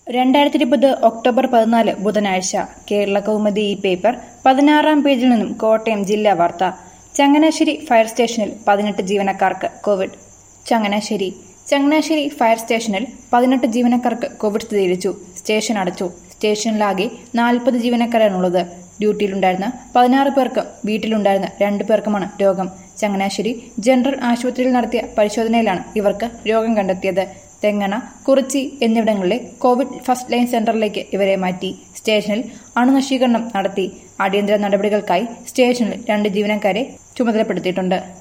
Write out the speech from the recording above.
രണ്ടായിരത്തി ഇരുപത് ഒക്ടോബർ പതിനാല് ബുധനാഴ്ച കേരള കൗമുദി ഈ പേപ്പർ പതിനാറാം പേജിൽ നിന്നും കോട്ടയം ജില്ലാ വാർത്ത ചങ്ങനാശ്ശേരി ഫയർ സ്റ്റേഷനിൽ പതിനെട്ട് ജീവനക്കാർക്ക് കോവിഡ് ചങ്ങനാശ്ശേരി ചങ്ങനാശ്ശേരി ഫയർ സ്റ്റേഷനിൽ പതിനെട്ട് ജീവനക്കാർക്ക് കോവിഡ് സ്ഥിരീകരിച്ചു സ്റ്റേഷൻ അടച്ചു സ്റ്റേഷനിലാകെ നാൽപ്പത് ജീവനക്കാരാണുള്ളത് ഡ്യൂട്ടിയിലുണ്ടായിരുന്ന പതിനാറ് പേർക്കും വീട്ടിലുണ്ടായിരുന്ന രണ്ടു പേർക്കുമാണ് രോഗം ചങ്ങനാശ്ശേരി ജനറൽ ആശുപത്രിയിൽ നടത്തിയ പരിശോധനയിലാണ് ഇവർക്ക് രോഗം കണ്ടെത്തിയത് തെങ്ങണ കുറിച്ചി എന്നിവിടങ്ങളിലെ കോവിഡ് ഫസ്റ്റ് ലൈൻ സെന്ററിലേക്ക് ഇവരെ മാറ്റി സ്റ്റേഷനിൽ അണുനശീകരണം നടത്തി അടിയന്തര നടപടികൾക്കായി സ്റ്റേഷനിൽ രണ്ട് ജീവനക്കാരെ ചുമതലപ്പെടുത്തിയിട്ടുണ്ട്